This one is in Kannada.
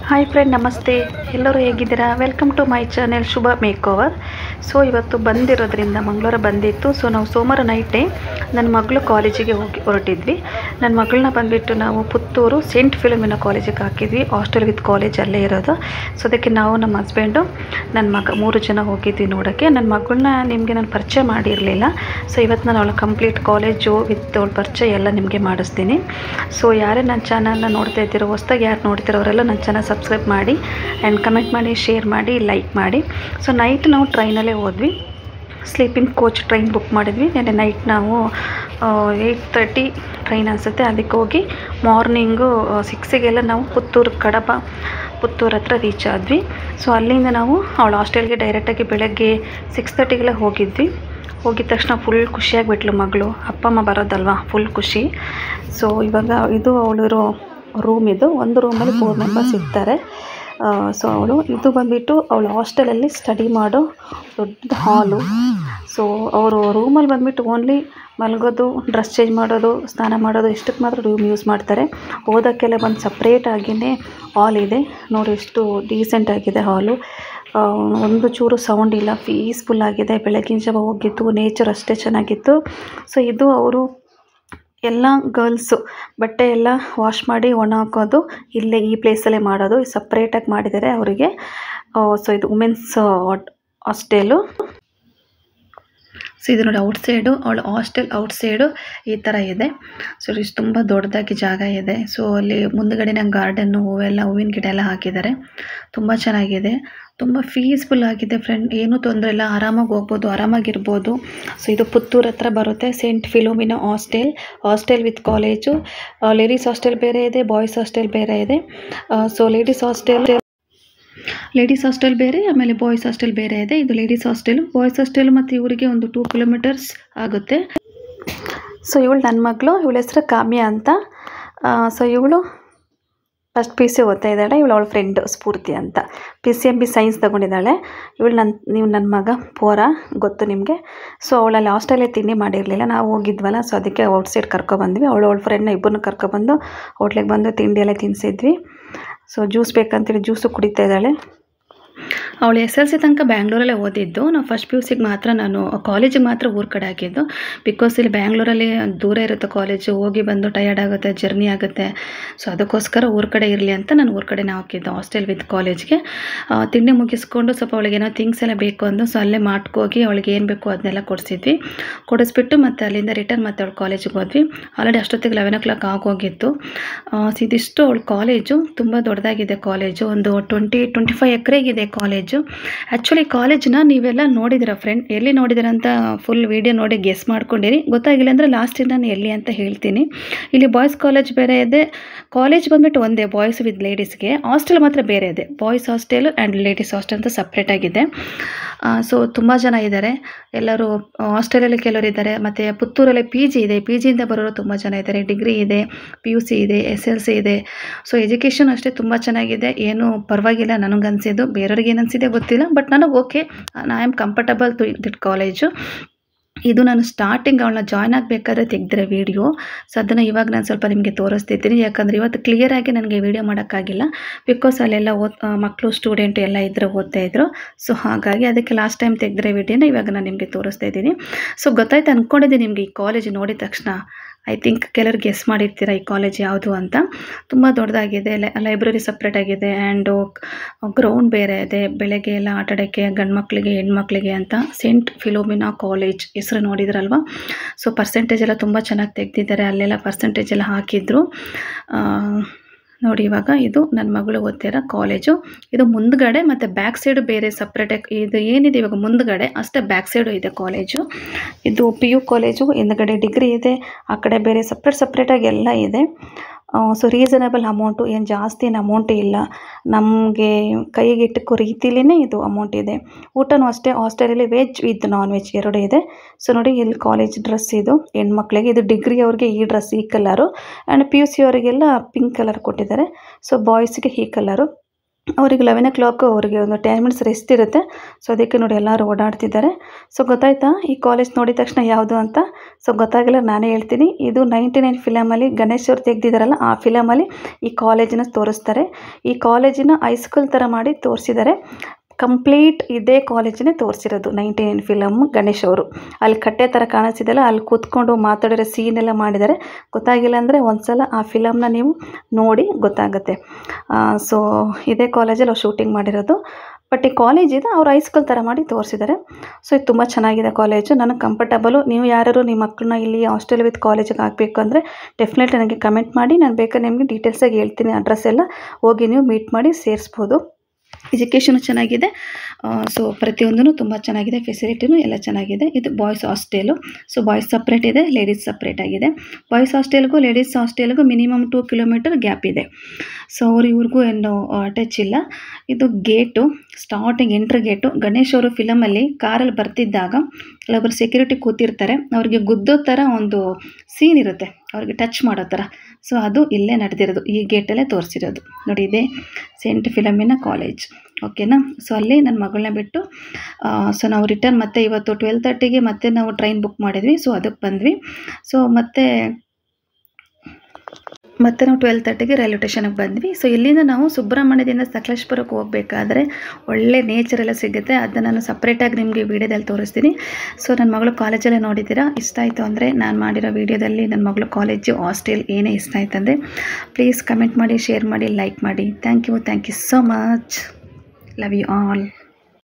ಹಾಯ್ ಫ್ರೆಂಡ್ ನಮಸ್ತೆ ಎಲ್ಲರೂ ಹೇಗಿದ್ದೀರಾ welcome to my channel Shubha makeover so ಇವತ್ತು ಬಂದಿರೋದ್ರಿಂದ ಮಂಗಳವಾರ ಬಂದಿತ್ತು ಸೊ ನಾವು ಸೋಮವಾರ ನೈಟೇ ನನ್ನ ಮಗಳು ಕಾಲೇಜಿಗೆ ಹೋಗಿ ಹೊರಟಿದ್ವಿ ನನ್ನ ಮಗಳನ್ನ ಬಂದುಬಿಟ್ಟು ನಾವು ಪುತ್ತೂರು ಸೆಂಟ್ ಫಿಲಮಿನ ಕಾಲೇಜಿಗೆ ಹಾಕಿದ್ವಿ ಹಾಸ್ಟೆಲ್ ವಿತ್ ಕಾಲೇಜ್ ಅಲ್ಲೇ ಇರೋದು ಸೊ ಅದಕ್ಕೆ ನಾವು ನಮ್ಮ ಹಸ್ಬೆಂಡು ನನ್ನ ಮಗ ಮೂರು ಜನ ಹೋಗಿದ್ವಿ ನೋಡೋಕ್ಕೆ ನನ್ನ ಮಗಳನ್ನ ನಿಮಗೆ ನಾನು ಪರಿಚಯ ಮಾಡಿರಲಿಲ್ಲ ಸೊ ಇವತ್ತು ನಾನು ಅವಳ ಕಂಪ್ಲೀಟ್ ಕಾಲೇಜು ವಿತ್ ಅವಳ ಪರಿಚಯ ಎಲ್ಲ ನಿಮಗೆ ಮಾಡಿಸ್ತೀನಿ ಸೊ ಯಾರೇ ನನ್ನ ಚಾನಲ್ನ ನೋಡ್ತಾ ಇದ್ದೀರೋ ಹೊಸ್ದಾಗಿ ಯಾರು ನೋಡ್ತಿರೋ ಅವರೆಲ್ಲ ನನ್ನ ಚಾನಲ್ ಸಬ್ಸ್ಕ್ರೈಬ್ ಮಾಡಿ ಆ್ಯಂಡ್ ಕಮೆಂಟ್ ಮಾಡಿ ಶೇರ್ ಮಾಡಿ ಲೈಕ್ ಮಾಡಿ ಸೊ ನೈಟ್ ನಾವು ಟ್ರೈನಲ್ಲೇ ಹೋದ್ವಿ ಸ್ಲೀಪಿಂಗ್ ಕೋಚ್ ಟ್ರೈನ್ ಬುಕ್ ಮಾಡಿದ್ವಿ ನೆನ್ನೆ ನೈಟ್ ನಾವು ಏಯ್ಟ್ ತರ್ಟಿ ಟ್ರೈನ್ ಅನಿಸುತ್ತೆ ಅದಕ್ಕೆ ಹೋಗಿ ಮಾರ್ನಿಂಗು ಸಿಕ್ಸಿಗೆಲ್ಲ ನಾವು ಪುತ್ತೂರು ಕಡಬ ಪುತ್ತೂರು ಹತ್ರ ರೀಚ್ ಆದ್ವಿ ಸೊ ಅಲ್ಲಿಂದ ನಾವು ಅವಳ ಹಾಸ್ಟೆಲ್ಗೆ ಡೈರೆಕ್ಟಾಗಿ ಬೆಳಗ್ಗೆ ಸಿಕ್ಸ್ ತರ್ಟಿಗೆಲ್ಲ ಹೋಗಿದ್ವಿ ಹೋಗಿದ ತಕ್ಷಣ ಫುಲ್ ಖುಷಿಯಾಗಿಬಿಟ್ಲು ಮಗಳು ಅಪ್ಪ ಅಮ್ಮ ಬರೋದಲ್ವಾ ಫುಲ್ ಖುಷಿ ಸೊ ಇವಾಗ ಇದು ಅವಳಿರೋ ರೂಮ್ ಇದು ಒಂದು ರೂಮಲ್ಲಿ ಫೋರ್ ಮೆಂಬರ್ಸ್ ಇರ್ತಾರೆ ಸೊ ಅವಳು ಇದು ಬಂದುಬಿಟ್ಟು ಅವಳು ಹಾಸ್ಟೆಲಲ್ಲಿ ಸ್ಟಡಿ ಮಾಡೋ ದೊಡ್ಡ ಹಾಲು ಸೊ ಅವರು ರೂಮಲ್ಲಿ ಬಂದುಬಿಟ್ಟು ಓನ್ಲಿ ಮಲಗೋದು ಡ್ರೆಸ್ ಚೇಂಜ್ ಮಾಡೋದು ಸ್ನಾನ ಮಾಡೋದು ಇಷ್ಟಕ್ಕೆ ಮಾತ್ರ ರೂಮ್ ಯೂಸ್ ಮಾಡ್ತಾರೆ ಓದೋಕ್ಕೆಲ್ಲ ಬಂದು ಸಪ್ರೇಟಾಗಿಯೇ ಹಾಲ್ ಇದೆ ನೋಡಿ ಎಷ್ಟು ಡೀಸೆಂಟ್ ಆಗಿದೆ ಹಾಲು ಒಂದು ಚೂರು ಸೌಂಡ್ ಇಲ್ಲ ಪೀಸ್ಫುಲ್ ಆಗಿದೆ ಬೆಳಗಿನ ಜಾವ ಹೋಗಿದ್ದು ನೇಚರ್ ಅಷ್ಟೇ ಚೆನ್ನಾಗಿತ್ತು ಸೊ ಇದು ಅವರು ಎಲ್ಲ ಗರ್ಲ್ಸು ಬಟ್ಟೆ ಎಲ್ಲ ವಾಶ್ ಮಾಡಿ ಒಣ ಹಾಕೋದು ಇಲ್ಲೇ ಈ ಪ್ಲೇಸಲ್ಲೇ ಮಾಡೋದು ಸಪ್ರೇಟಾಗಿ ಮಾಡಿದ್ದಾರೆ ಅವರಿಗೆ ಸೊ ಇದು ವುಮೆನ್ಸ್ ಹಾಸ್ಟೆಲು ಸೊ ಇದು ನೋಡಿ ಔಟ್ ಸೈಡು ಅವಳ ಹಾಸ್ಟೆಲ್ ಔಟ್ ಸೈಡು ಈ ಥರ ಇದೆ ಸೊ ಇಷ್ಟು ತುಂಬ ದೊಡ್ಡದಾಗಿ ಜಾಗ ಇದೆ ಸೊ ಅಲ್ಲಿ ಮುಂದುಗಡೆನ ಗಾರ್ಡನ್ನು ಹೂವೆಲ್ಲ ಹೂವಿನ ಗಿಡ ಎಲ್ಲ ಹಾಕಿದ್ದಾರೆ ತುಂಬ ಚೆನ್ನಾಗಿದೆ ತುಂಬ ಪೀಸ್ಫುಲ್ ಆಗಿದೆ ಫ್ರೆಂಡ್ ಏನೂ ತೊಂದರೆ ಇಲ್ಲ ಆರಾಮಾಗಿ ಹೋಗ್ಬೋದು ಆರಾಮಾಗಿರ್ಬೋದು ಸೊ ಇದು ಪುತ್ತೂರು ಹತ್ರ ಬರುತ್ತೆ Saint Philomena hostel hostel with college ladies hostel ಬೇರೆ ಇದೆ ಬಾಯ್ಸ್ ಹಾಸ್ಟೆಲ್ ಬೇರೆ ಇದೆ so ladies hostel ladies hostel ಬೇರೆ ಆಮೇಲೆ ಬಾಯ್ಸ್ ಹಾಸ್ಟೆಲ್ ಬೇರೆ ಇದೆ ಇದು ಲೇಡೀಸ್ ಹಾಸ್ಟೆಲು ಬಾಯ್ಸ್ ಹಾಸ್ಟೆಲ್ ಮತ್ತು ಇವರಿಗೆ ಒಂದು ಟೂ ಕಿಲೋಮೀಟರ್ಸ್ ಆಗುತ್ತೆ ಸೊ ಇವಳು ನನ್ನ ಮಗಳು ಇವಳ ಹೆಸರು ಕಾಮ್ಯ ಅಂತ ಸೊ ಇವಳು ಫಸ್ಟ್ ಪಿ ಸಿ ಓದ್ತಾ ಇದ್ದಾಳೆ ಇವಳು ಅವಳ ಫ್ರೆಂಡ್ ಸ್ಫೂರ್ತಿ ಅಂತ P C M B science ತೊಗೊಂಡಿದ್ದಾಳೆ ಇವಳು ನನ್ನ ನೀವು ನನ್ನ ಮಗ ಪೋರ ಗೊತ್ತು ನಿಮಗೆ ಸೊ ಅವಳಲ್ಲಿ ಹಾಸ್ಟೆಲೇ ತಿಂಡಿ ಮಾಡಿರಲಿಲ್ಲ ನಾವು ಹೋಗಿದ್ವಲ್ಲ ಸೊ ಅದಕ್ಕೆ ಔಟ್ ಸೈಡ್ ಕರ್ಕೊಬಂದ್ವಿ ಅವಳು ಅವಳ ಫ್ರೆಂಡ್ನ ಇಬ್ಬರನ್ನ ಕರ್ಕೊಬಂದು ಹೋಟ್ಲಿಗೆ ಬಂದು ತಿಂಡಿ ಎಲ್ಲ ತಿನ್ನಿಸಿದ್ವಿ ಸೊ ಜ್ಯೂಸ್ ಬೇಕಂತೇಳಿ ಜ್ಯೂಸು ಕುಡಿತಾ ಇದ್ದಾಳೆ ಅವಳು ಎಸ್ ಎಲ್ ಸಿ ತನಕ ಬ್ಯಾಂಗ್ಳೂರಲ್ಲೇ ಓದಿದ್ದು ನಾವು ಫಸ್ಟ್ ಪಿ ಯು ಸಿಗೆ ಮಾತ್ರ ನಾನು ಕಾಲೇಜಿಗೆ ಮಾತ್ರ ಊರ ಕಡೆ ಹಾಕಿದ್ದು ಬಿಕಾಸ್ ಇಲ್ಲಿ ಬ್ಯಾಂಗ್ಳೂರಲ್ಲಿ ದೂರ ಇರುತ್ತೆ ಕಾಲೇಜು ಹೋಗಿ ಬಂದು ಟಯರ್ಡ್ ಆಗುತ್ತೆ ಜರ್ನಿ ಆಗುತ್ತೆ ಸೊ ಅದಕ್ಕೋಸ್ಕರ ಊರ ಕಡೆ ಇರಲಿ ಅಂತ ನಾನು ಊರ ಕಡೆನೇ ಹಾಕಿದ್ದು ಹಾಸ್ಟೆಲ್ ವಿತ್ ಕಾಲೇಜ್ಗೆ ತಿಂಡಿ ಮುಗಿಸ್ಕೊಂಡು ಸ್ವಲ್ಪ ಅವಳಿಗೆ ಏನೋ ಥಿಂಗ್ಸ್ ಎಲ್ಲ ಬೇಕು ಅಂದು ಸೊ ಅಲ್ಲೇ ಮಾಡ್ಕೋಗಿ ಅವಳಿಗೆ ಏನು ಬೇಕು ಅದನ್ನೆಲ್ಲ ಕೊಡಿಸಿದ್ವಿ ಕೊಡಿಸ್ಬಿಟ್ಟು ಮತ್ತು ಅಲ್ಲಿಂದ ರಿಟರ್ನ್ ಮತ್ತೆ ಅವಳು ಕಾಲೇಜಿಗೆ ಹೋದ್ವಿ ಆಲ್ರೆಡಿ ಅಷ್ಟೊತ್ತಿಗೆ ಲೆವೆನ್ ಓ ಕ್ಲಾಕ್ ಆಗೋಗಿತ್ತು ಇದಿಷ್ಟು ಅವಳು ಕಾಲೇಜು ತುಂಬ ದೊಡ್ಡದಾಗಿದೆ ಕಾಲೇಜು ಒಂದು ಟ್ವೆಂಟಿ ಟ್ವೆಂಟಿ ಫೈವ್ ಎಕರೆಗಿದೆ ಕಾಲೇಜು ಆ್ಯಕ್ಚುಲಿ ಕಾಲೇಜನ್ನ ನೀವೆಲ್ಲ ನೋಡಿದಿರ ಫ್ರೆಂಡ್ ಎಲ್ಲಿ ನೋಡಿದಿರ ಅಂತ ಫುಲ್ ವೀಡಿಯೋ ನೋಡಿ ಗೆಸ್ ಮಾಡ್ಕೊಂಡಿರಿ ಗೊತ್ತಾಗಿಲ್ಲ ಅಂದರೆ ಲಾಸ್ಟಿಗೆ ನಾನು ಎಲ್ಲಿ ಅಂತ ಹೇಳ್ತೀನಿ ಇಲ್ಲಿ ಬಾಯ್ಸ್ ಕಾಲೇಜ್ ಬೇರೆ ಇದೆ ಕಾಲೇಜ್ ಬಂದ್ಬಿಟ್ಟು ಒಂದೇ ಬಾಯ್ಸ್ ವಿತ್ ಲೇಡೀಸ್ಗೆ ಹಾಸ್ಟೆಲ್ ಮಾತ್ರ ಬೇರೆ ಇದೆ boys hostel and ladies hostel ಅಂತ ಸಪ್ರೇಟಾಗಿದೆ ಸೊ ತುಂಬ ಜನ ಇದ್ದಾರೆ ಎಲ್ಲರೂ ಹಾಸ್ಟೆಲಲ್ಲಿ ಕೆಲವರು ಇದ್ದಾರೆ ಮತ್ತು ಪುತ್ತೂರಲ್ಲಿ ಪಿ ಜಿ ಇದೆ ಪಿ ಜಿಯಿಂದ ಬರೋರು ತುಂಬ ಜನ ಇದ್ದಾರೆ ಡಿಗ್ರಿ ಇದೆ ಪಿ ಯು ಸಿ ಇದೆ ಎಸ್ ಎಲ್ ಸಿ ಇದೆ ಸೊ ಎಜುಕೇಷನ್ ಅಷ್ಟೇ ತುಂಬ ಚೆನ್ನಾಗಿದೆ ಏನು ಪರವಾಗಿಲ್ಲ ನನಗನ್ಸಿದ್ದು ಬೇರೆಯವ್ರಿಗೆ ಏನು ಅನಿಸಿದೆ ಗೊತ್ತಿಲ್ಲ ಬಟ್ ನನಗೆ okay I am comfortable to that college ಇದು ನಾನು ಸ್ಟಾರ್ಟಿಂಗ್ ಅವಳನ್ನ ಜಾಯ್ನ್ ಆಗಬೇಕಾದ್ರೆ ತೆಗೆದ್ರೆ ವೀಡಿಯೋ ಸೊ ಅದನ್ನು ಇವಾಗ ನಾನು ಸ್ವಲ್ಪ ನಿಮಗೆ ತೋರಿಸ್ತಿದ್ದೀನಿ ಯಾಕಂದರೆ ಇವತ್ತು ಕ್ಲಿಯರಾಗಿ ನನಗೆ ವೀಡಿಯೋ ಮಾಡೋಕ್ಕಾಗಿಲ್ಲ ಬಿಕಾಸ್ ಅಲ್ಲೆಲ್ಲ ಓದ್ ಮಕ್ಕಳು ಸ್ಟೂಡೆಂಟು ಎಲ್ಲ ಇದ್ದರೆ ಓದ್ತಾ ಇದ್ರು ಸೊ ಹಾಗಾಗಿ ಅದಕ್ಕೆ ಲಾಸ್ಟ್ ಟೈಮ್ ತೆಗೆದ್ರೆ ವೀಡಿಯೋನ ಇವಾಗ ನಾನು ನಿಮಗೆ ತೋರಿಸ್ತಾ ಇದ್ದೀನಿ ಸೊ ಗೊತ್ತಾಯ್ತು ಅಂದ್ಕೊಂಡಿದ್ದೀನಿ ನಿಮಗೆ ಈ ಕಾಲೇಜ್ ನೋಡಿದ ತಕ್ಷಣ ಐ ಥಿಂಕ್ ಕೆಲವ್ರು ಗೆಸ್ ಮಾಡಿರ್ತೀರ ಈ ಕಾಲೇಜ್ ಯಾವುದು ಅಂತ ತುಂಬ ದೊಡ್ಡದಾಗಿದೆ ಲೈಬ್ರರಿ ಸಪ್ರೇಟ್ ಆಗಿದೆ ಆ್ಯಂಡು ಗ್ರೌಂಡ್ ಬೇರೆ ಇದೆ ಬೆಳಗ್ಗೆ ಎಲ್ಲ ಆಟ ಆಡೋಕ್ಕೆ ಗಂಡು ಮಕ್ಕಳಿಗೆ ಹೆಣ್ಮಕ್ಳಿಗೆ ಅಂತ ಸೆಂಟ್ ಫಿಲೋಮಿನಾ ಕಾಲೇಜ್ ಹೆಸರು ನೋಡಿದ್ರಲ್ವ ಸೊ ಪರ್ಸೆಂಟೇಜ್ ಎಲ್ಲ ತುಂಬ ಚೆನ್ನಾಗಿ ತೆಗೆದಿದ್ದಾರೆ ಅಲ್ಲೆಲ್ಲ ಪರ್ಸೆಂಟೇಜ್ ಎಲ್ಲ ಹಾಕಿದ್ರು ನೋಡಿ ಇವಾಗ ಇದು ನನ್ನ ಮಗಳು ಓದ್ತಿರೋ ಕಾಲೇಜು ಇದು ಮುಂದ್ಗಡೆ ಮತ್ತು ಬ್ಯಾಕ್ ಸೈಡು ಬೇರೆ ಸಪ್ರೇಟಾಗಿ ಇದು ಏನಿದೆ ಇವಾಗ ಮುಂದ್ಗಡೆ ಅಷ್ಟೇ ಬ್ಯಾಕ್ ಸೈಡು ಇದೆ ಕಾಲೇಜು ಇದು ಪಿ ಯು ಕಾಲೇಜು ಹಿಂದ್ಗಡೆ ಡಿಗ್ರಿ ಇದೆ ಆ ಕಡೆ ಬೇರೆ ಸಪ್ರೇಟ್ ಸಪ್ರೇಟಾಗಿ ಎಲ್ಲ ಇದೆ ಸೊ ರೀಸನಬಲ್ ಅಮೌಂಟು ಏನು ಜಾಸ್ತಿ ಏನು ಅಮೌಂಟ್ ಇಲ್ಲ ನಮಗೆ ಕೈಗೆ ಇಟ್ಟಕ್ಕೋ ರೀತಿಲೇ ಇದು ಅಮೌಂಟ್ ಇದೆ ಊಟನೂ ಅಷ್ಟೇ ಹಾಸ್ಟೆಲಲ್ಲಿ ವೆಜ್ ವಿತ್ ನಾನ್ ವೆಜ್ ಎರಡೂ ಇದೆ ಸೊ ನೋಡಿ ಇಲ್ಲಿ ಕಾಲೇಜ್ ಡ್ರೆಸ್ ಇದು ಹೆಣ್ಮಕ್ಳಿಗೆ ಇದು ಡಿಗ್ರಿ ಅವ್ರಿಗೆ ಈ ಡ್ರೆಸ್ ಈ colour and P U C ಅವರಿಗೆಲ್ಲ ಪಿಂಕ್ ಕಲರ್ ಕೊಟ್ಟಿದ್ದಾರೆ ಸೊ ಬಾಯ್ಸಿಗೆ ಈ ಕಲರು ಅವರಿಗೆ ಲೆವೆನ್ ಓ ಕ್ಲಾಕ್ ಅವರಿಗೆ ಒಂದು ಟೆನ್ ಮಿನಿಟ್ಸ್ ರೆಸ್ಟ್ ಇರುತ್ತೆ ಸೊ ಅದಕ್ಕೆ ನೋಡಿ ಎಲ್ಲರೂ ಓಡಾಡ್ತಿದ್ದಾರೆ ಸೊ ಗೊತ್ತಾಯ್ತಾ ಈ ಕಾಲೇಜ್ ನೋಡಿದ ತಕ್ಷಣ ಯಾವುದು ಅಂತ ಸೊ ಗೊತ್ತಾಗಿಲ್ಲ ನಾನೇ ಹೇಳ್ತೀನಿ ಇದು ನೈಂಟಿ ನೈನ್ ಫಿಲಮಲ್ಲಿ ಗಣೇಶ್ ಅವ್ರು ತೆಗ್ದಿದ್ದಾರಲ್ಲ ಆ ಫಿಲಮಲ್ಲಿ ಈ ಕಾಲೇಜನ್ನ ತೋರಿಸ್ತಾರೆ ಈ ಕಾಲೇಜಿನ ಹೈಸ್ಕೂಲ್ ಥರ ಮಾಡಿ ತೋರಿಸಿದ್ದಾರೆ ಕಂಪ್ಲೀಟ್ ಇದೇ ಕಾಲೇಜನ್ನೇ ತೋರಿಸಿರೋದು ನೈಂಟಿ ನೈನ್ ಫಿಲಮ್ ಗಣೇಶ್ ಅವರು ಅಲ್ಲಿ ಕಟ್ಟೆ ಥರ ಕಾಣಿಸ್ತಿದೆಯಲ್ಲ ಅಲ್ಲಿ ಕೂತ್ಕೊಂಡು ಮಾತಾಡಿರೋ ಸೀನ್ ಎಲ್ಲ ಮಾಡಿದ್ದಾರೆ ಗೊತ್ತಾಗಿಲ್ಲ ಅಂದರೆ ಒಂದ್ಸಲ ಆ ಫಿಲಮ್ನ ನೀವು ನೋಡಿ ಗೊತ್ತಾಗುತ್ತೆ ಸೊ ಇದೇ ಕಾಲೇಜಲ್ಲಿ ಅವ್ರು ಶೂಟಿಂಗ್ ಮಾಡಿರೋದು ಬಟ್ ಈ ಕಾಲೇಜ್ ಇದೆ ಅವ್ರು ಹೈಸ್ಕೂಲ್ ಥರ ಮಾಡಿ ತೋರಿಸಿದ್ದಾರೆ ಸೊ ಇದು ತುಂಬ ಚೆನ್ನಾಗಿದೆ ಕಾಲೇಜು ನನಗೆ ಕಂಫರ್ಟಬಲು ನೀವು ಯಾರು ನಿಮ್ಮ ಮಕ್ಕಳನ್ನ ಇಲ್ಲಿ ಹಾಸ್ಟೆಲ್ ವಿತ್ ಕಾಲೇಜಿಗೆ ಹಾಕಬೇಕು ಅಂದರೆ ಡೆಫಿನೆಟ್ಲಿ ನನಗೆ ಕಮೆಂಟ್ ಮಾಡಿ ನಾನು ಬೇಕಾದ್ರೆ ನಿಮಗೆ ಡೀಟೇಲ್ಸಾಗಿ ಹೇಳ್ತೀನಿ ಅಡ್ರೆಸ್ ಎಲ್ಲ ಹೋಗಿ ನೀವು ಮೀಟ್ ಮಾಡಿ ಸೇರಿಸ್ಬೋದು ಎಜುಕೇಷನು ಚೆನ್ನಾಗಿದೆ ಸೊ ಪ್ರತಿಯೊಂದೂ ತುಂಬ ಚೆನ್ನಾಗಿದೆ ಫೆಸಿಲಿಟಿನೂ ಎಲ್ಲ ಚೆನ್ನಾಗಿದೆ ಇದು boys hostel so boys separate ಇದೆ ಲೇಡೀಸ್ ಸಪ್ರೇಟ್ ಆಗಿದೆ ಬಾಯ್ಸ್ ಹಾಸ್ಟೆಲ್ಗೂ ಲೇಡೀಸ್ ಹಾಸ್ಟೆಲ್ಗೂ ಮಿನಿಮಮ್ ಟೂ ಕಿಲೋಮೀಟರ್ ಗ್ಯಾಪ್ ಇದೆ ಸೊ ಅವ್ರು ಇವ್ರಿಗೂ ಏನು ಟಚ್ ಇಲ್ಲ ಇದು gate starting entrance gate Ganesh ಅವರು ಫಿಲಮಲ್ಲಿ ಕಾರಲ್ಲಿ ಬರ್ತಿದ್ದಾಗ ಅಲ್ಲೊಬ್ಬರು ಸೆಕ್ಯೂರಿಟಿ ಕೂತಿರ್ತಾರೆ ಅವ್ರಿಗೆ ಗುದ್ದೋ ಥರ ಒಂದು ಸೀನ್ ಇರುತ್ತೆ ಅವ್ರಿಗೆ ಟಚ್ ಮಾಡೋ ಥರ ಸೊ ಅದು ಇಲ್ಲೇ ನಡೆದಿರೋದು ಈ ಗೇಟಲ್ಲೇ ತೋರಿಸಿರೋದು ನೋಡಿ ಇದೇ ಸೆಂಟ್ ಫಿಲಮಿನ ಕಾಲೇಜ್ ಓಕೆನಾ ಸೊ ಅಲ್ಲಿ ನನ್ನ ಮಗಳನ್ನ ಬಿಟ್ಟು ಸೊ ನಾವು ರಿಟರ್ನ್ ಮತ್ತೆ ಇವತ್ತು ಟ್ವೆಲ್ ತರ್ಟಿಗೆ ಮತ್ತೆ ನಾವು ಟ್ರೈನ್ ಬುಕ್ ಮಾಡಿದ್ವಿ ಸೊ ಅದಕ್ಕೆ ಬಂದ್ವಿ ಸೊ ಮತ್ತೆ ಮತ್ತೆ ನಾವು ಟ್ವೆಲ್ ತರ್ಟಿಗೆ ರೈಲ್ವೆ ಸ್ಟೇಷನ್ಗೆ ಬಂದ್ವಿ ಸೊ ಇಲ್ಲಿಂದ ನಾವು ಸುಬ್ರಹ್ಮಣ್ಯದಿಂದ ಸಕಲೇಶ್ಪುರಕ್ಕೆ ಹೋಗಬೇಕಾದ್ರೆ ಒಳ್ಳೆ ನೇಚರ್ ಎಲ್ಲ ಸಿಗುತ್ತೆ ಅದನ್ನು ನಾನು ಸಪ್ರೇಟಾಗಿ ನಿಮಗೆ ವೀಡಿಯೋದಲ್ಲಿ ತೋರಿಸ್ತೀನಿ ಸೊ ನನ್ನ ಮಗಳು ಕಾಲೇಜಲ್ಲೇ ನೋಡಿದ್ದೀರಾ ಇಷ್ಟ ಆಯಿತು ಅಂದರೆ ನಾನು ಮಾಡಿರೋ ವೀಡಿಯೋದಲ್ಲಿ ನನ್ನ ಮಗಳು ಕಾಲೇಜು ಹಾಸ್ಟೆಲ್ ಏನೇ ಇಷ್ಟ ಆಯ್ತು ಅಂದರೆ ಪ್ಲೀಸ್ ಕಮೆಂಟ್ ಮಾಡಿ ಶೇರ್ ಮಾಡಿ ಲೈಕ್ ಮಾಡಿ thank you thank you so much love you all